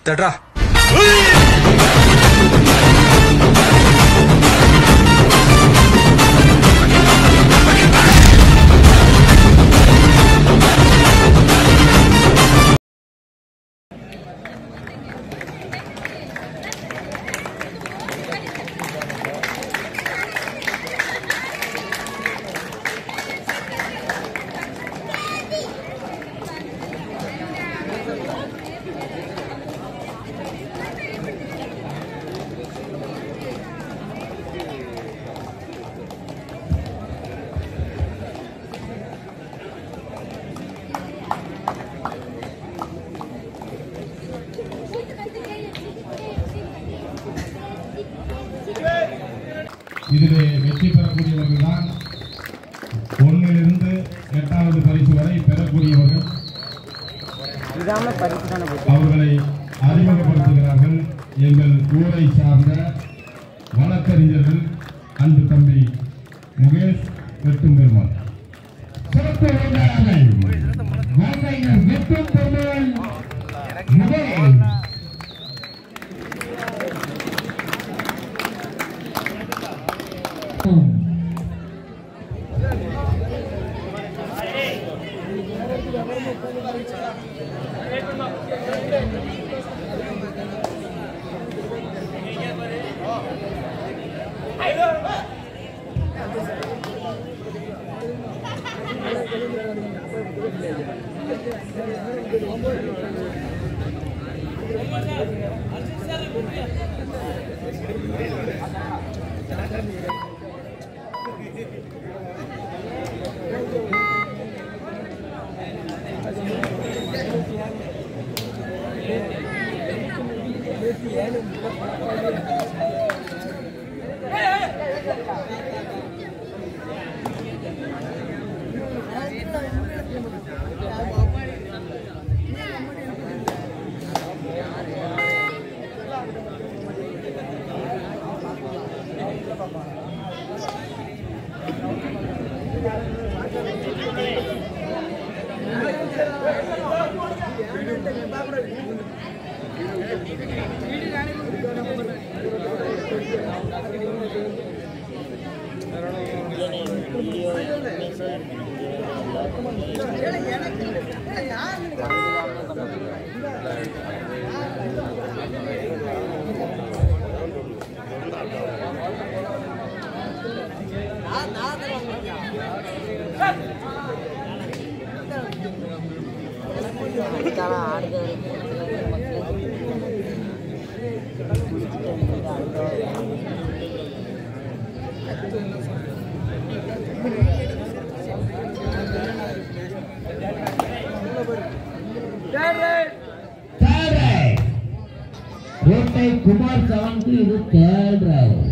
தட்ரா இதிலே வெற்றி பெறக்கூடியவர்கள் தான் ஒன்னிலிருந்து எட்டாவது பரிசு வரை பெறக்கூடியவர்கள் இதாம பரிசு தானே போச்சு அவர்களை அறிமுகப்படுத்துகிறார்கள் எங்கள் ஊரை சார்ந்த வழக்கறிஞர்கள் அன்பு தம்பி முகேஷ் வெட்டும் பெருமாள் சிறப்பு விருந்தினர்கள் வழக்கறிஞர் வெட்டும் பெருமாள் முகேஷ் அதுக்கான ஆடுதல் தேர்ட் ரைட் கோட்டை குமார் செவன்க்கு இது தேர்ட் ரைட்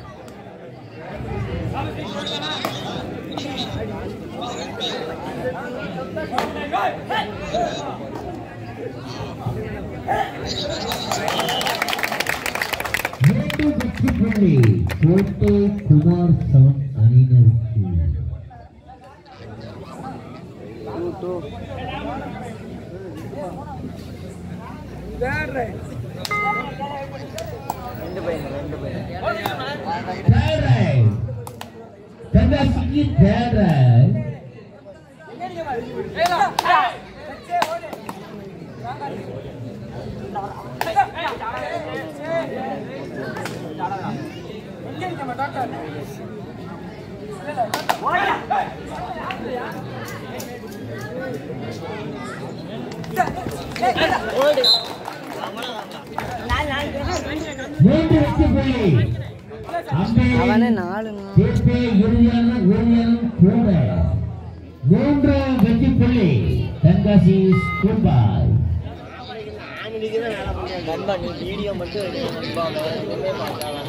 மீண்டும் வெற்றி புள்ளி கோட்டை குமார் செவன் அணியினருக்கு ரெண்டு பையன் ரெண்டு பையன் தேர்ட் ரைட் தென்காசிக்கு தேர்ட் ரைட் மூன்று வெற்றி புள்ளி அவனே அம்பேரின் நாலுங்க தீர்ப்பே இறுதியான இறுதியான கூட மூன்று வெற்றி புள்ளி தென்காசி ஸ்கூல் பாய் நண்பா நீ வீடியோ மட்டும் எடுத்து நண்பா வேற எதுவுமே பார்க்கலாம்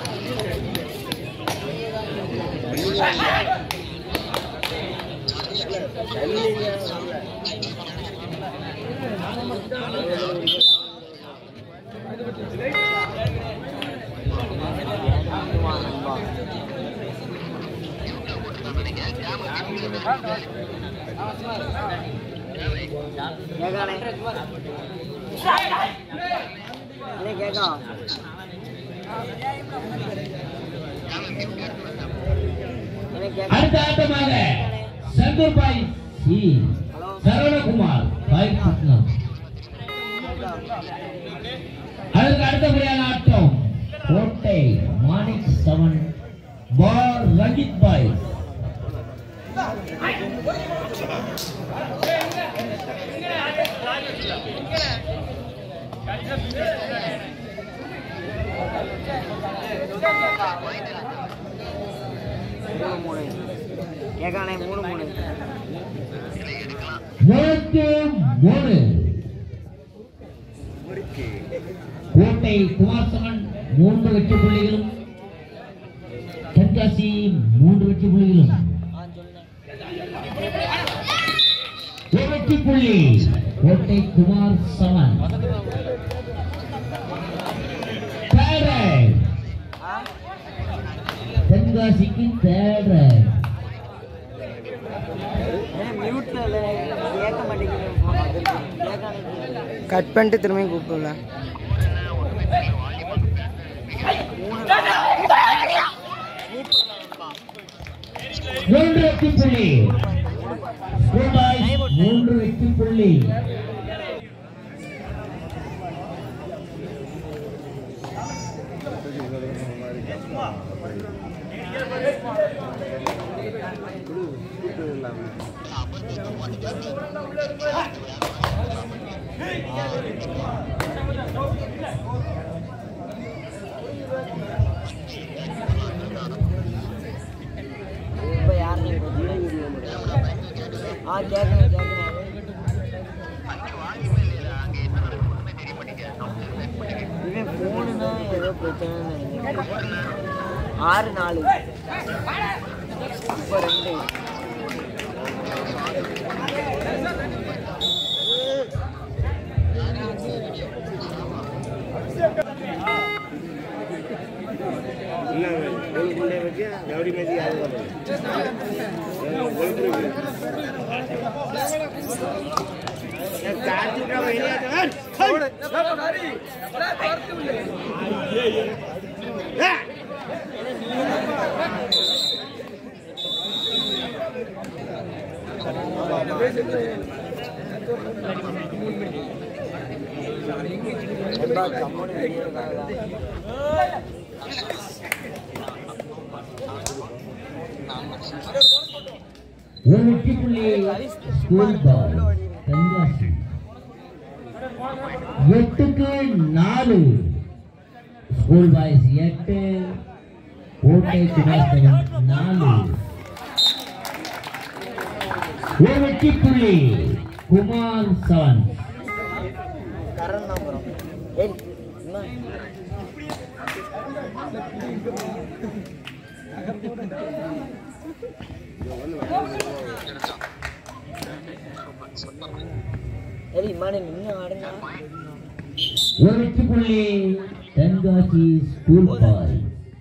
நண்பா என்ன கேட்கா என்ன கேட்கா அடுத்த ஆட்டமாக சந்தூர் பாய் சி ஹலோ சரவணகுமார் பாய் பட்னம் அதற்கு அடுத்தபடியான ஆட்டம் கோட்டை மாணிக் செவன் பார் ரஞ்சித் பாய் மூணு மூணு கேட்கானே மூணு மூணு மூணுக்கு மூணு கோட்டை குமாரசமன் மூன்று வெற்றி புள்ளிகளும் தென்காசி மூன்று வெற்றி புள்ளிகளும் ஆ சொன்னேன் ஒரு வெற்றி புள்ளி கோட்டை குமார் சமன் Third right. ஆ தென்காசிக்கு தேர்ட் ரைட். ஏன் மியூட்ல இல்லை கேட்க மாட்டேங்குது கேட்கானே கட் பண்ணிட்டு திரும்பி கூப்பிடல மூன்று வெற்றி புள்ளி School boys மூன்று வெற்றி புள்ளி இப்போ யார் நீ ஆ கேட்கணும் கேட்கணும் இவன் ஃபோனுனா ஏதோ பிரச்சனைன்னு நினைக்கிறேன் ஆறு நாலு இப்போ ரெண்டு எப்பா கம்முனு வெளியே இருக்காங்களா ஒரு வெற்றி புள்ளி ஸ்கூல் பாய் தென்காசி எட்டுக்கு நாலு ஸ்கூல் பாய்ஸ் எட்டு கோட்டை குமாஸ்தவன் நாலு ஒரு வெற்றி புள்ளி குமார் செவன் கரண் தான் போகிறோம் ஏய் என்ன சரி இம்மானே நின்று ஆடுங்க ஒரு வெற்றி புள்ளி தென்காசி ஸ்கூல் பாய்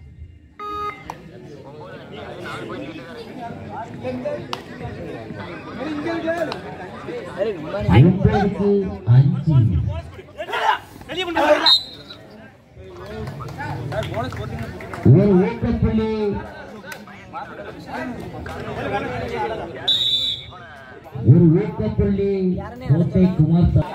சரி இம்மானே ஒன்பதுக்கு அஞ்சு ஒரு ஊக்கப்புள்ளி ஒரு ஊக்கப்புள்ளி கோட்டை குமார் சா-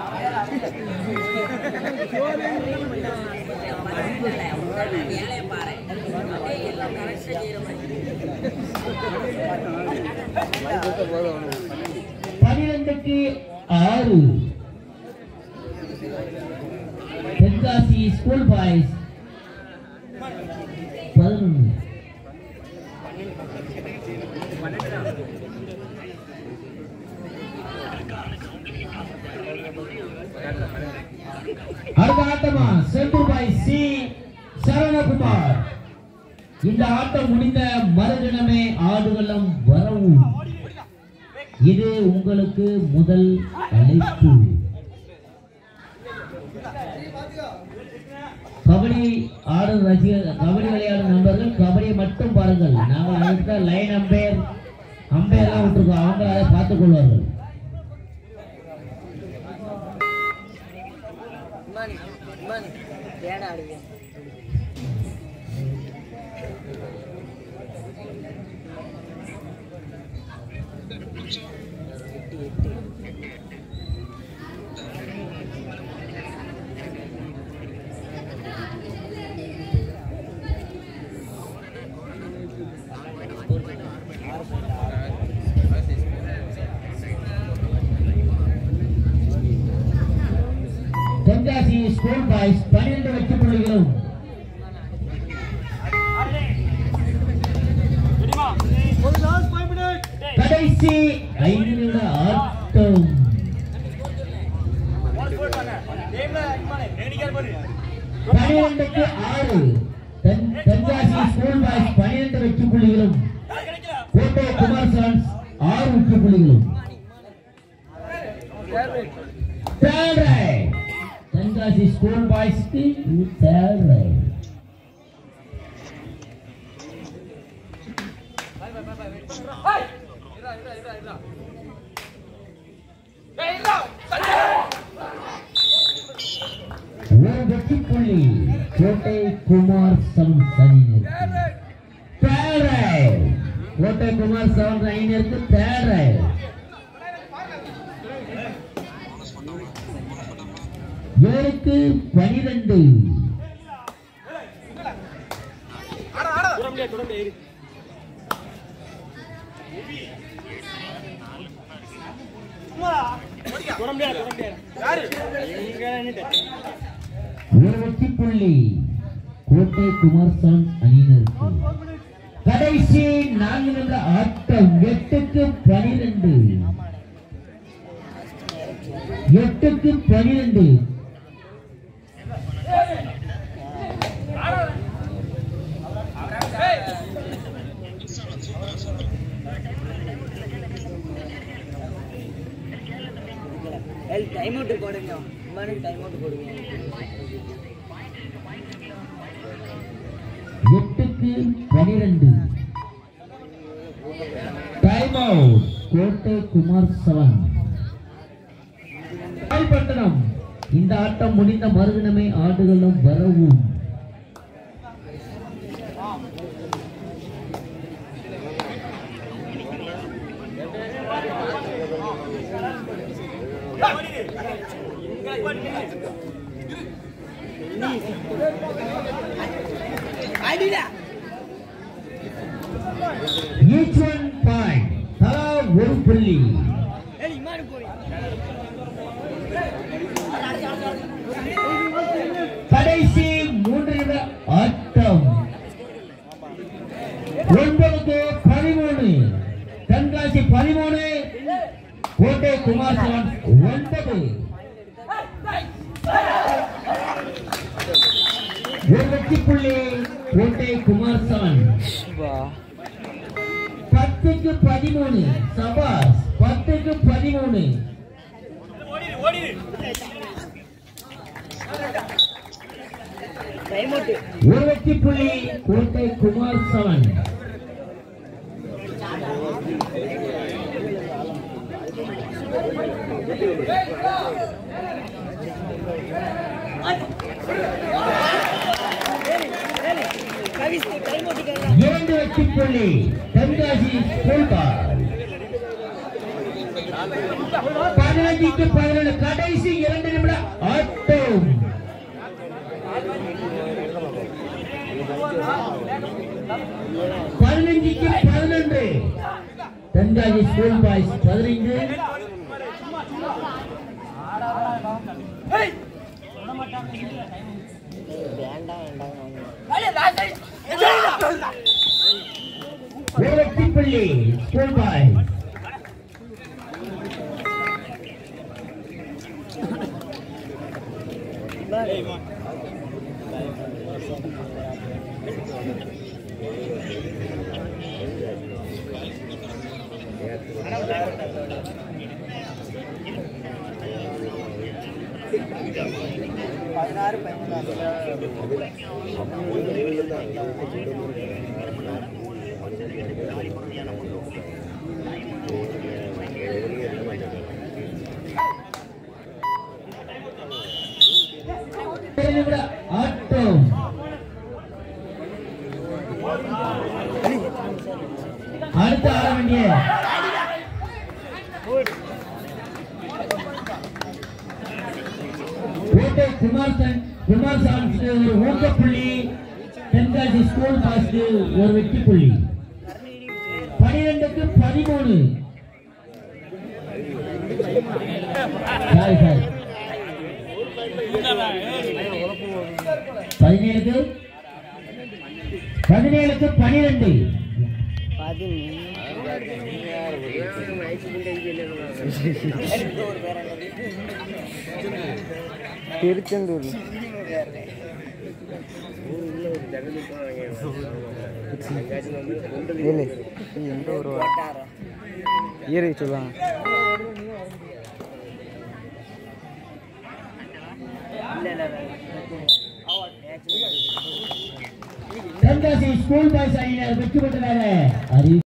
பனிரெண்டுக்கு ஆறு தென்காசி ஸ்கூல் பாய்ஸ் பதினொன்று அடுத்த ஆட்டமா சென்று பாய் சி சரவணகுமார் இந்த ஆட்டம் முடிந்த மறுதினமே ஆடுகளம் வரவும் இது உங்களுக்கு முதல் அழைப்பு கபடி ஆடும் ரசிகர் கபடி விளையாடும் நண்பர்கள் கபடியை மட்டும் பாருங்கள் நாங்கள் அடுத்த லைன் அம்பையர் அம்பையர்லாம் விட்டுருக்கோம் அவங்க அதை பார்த்துக் கொள்வார்கள் இம்மானி தேட ஆடுவேன் எட்டு எட்டு தென்காசி ஸ்கூல் பாய்ஸ் பன்னிரண்டு வெற்றி புள்ளிகளும் கடைசி ஐந்து நிமிட ஆட்டம் பனிரெண்டுக்கு ஆறு தென்- தென்காசி ஸ்கூல் பாய்ஸ் பன்னிரண்டு வெற்றி புள்ளிகளும் கோட்டை குமார் சரன்ஸ் ஆறு வெற்றி புள்ளிகளும் தேர்ட் ரைட் தென்காசி ஸ்கூல் பாய்ஸ்க்கு தேர்ட் ரைட் ஒரு வெற்றி புள்ளி கோட்டை குமார் சம் அணியினருக்கு தேர்ட் ரைட் கோட்டை குமார் சம் அணியினருக்கு தேர்ட் ரைட் ஏழுக்கு பனிரெண்டு ஒரு வெற்றி புள்ளி கோட்டை குமார்சான் அணியினருக்கு கடைசி நான்கு நிமிட ஆட்டம் எட்டுக்கு பனிரெண்டு எட்டுக்கு பனிரெண்டு டைம் அவுட் போடுங்க இம்மானுக்கு டைம் அவுட் போடுங்க எட்டுக்கு பனிரெண்டு டைம் அவுட் கோட்டை குமார் சவன் பட்டணம் இந்த ஆட்டம் முடிந்த மறுதினமே ஆடுகளும் வரவும் அடிடா ஈச் ஒன் பாயிண்ட் தலா ஒரு புள்ளி ஏய் இம்மானு போய் கடைசி மூன்று நிமிட ஆட்டம் ஒன்பதுக்கு பதிமூணு தென்காசி பதிமூணு கோட்டை குமார் சவன் ஒன்பது ஒரு வெற்றி புள்ளி கோட்டை குமார் சவன் பத்துக்கு பதிமூணு சபாஸ் பத்துக்கு பதிமூணு டைம் அவுட் ஒரு வெற்றி புள்ளி கோட்டை குமார் சவன் கவிஸ் டைம் அவுட் கேளு இரண்டு வெற்றி புள்ளி தென்காசி ஸ்கூல் பால் பதினஞ்சுக்கு பதினேழு கடைசி இரண்டு நிமிட ஆட்டம் பதினஞ்சுக்கு பதினொன்று தென்காசி ஸ்கூல் பாய்ஸ் பதினைந்து ஒரு வெற்றி புள்ளி ஸ்கூல் பாய்ஸ் பதினாறு பதினாறு நிமிட ஆட்டம் அடுத்து ஆட வேண்டிய கோட்டை குமார் சன் குமார் சான்ஸ்க்கு ஒரு ஊக்கப்புள்ளி தென்காசி ஸ்கூல் பாஸ்க்கு ஒரு வெற்றி புள்ளி பனிரெண்டுக்கு பதிமூணு சாரி சாரி பதினேழுக்கு பதினேழுக்கு பனிரெண்டு திருச்செந்தூர் இல்லை எந்த ஒரு ஈரை சொல்லுவாங்க தென்காசி ஸ்கூல் பாய்ஸ் அணியினர் வெற்றி பெற்றதாக அறிவி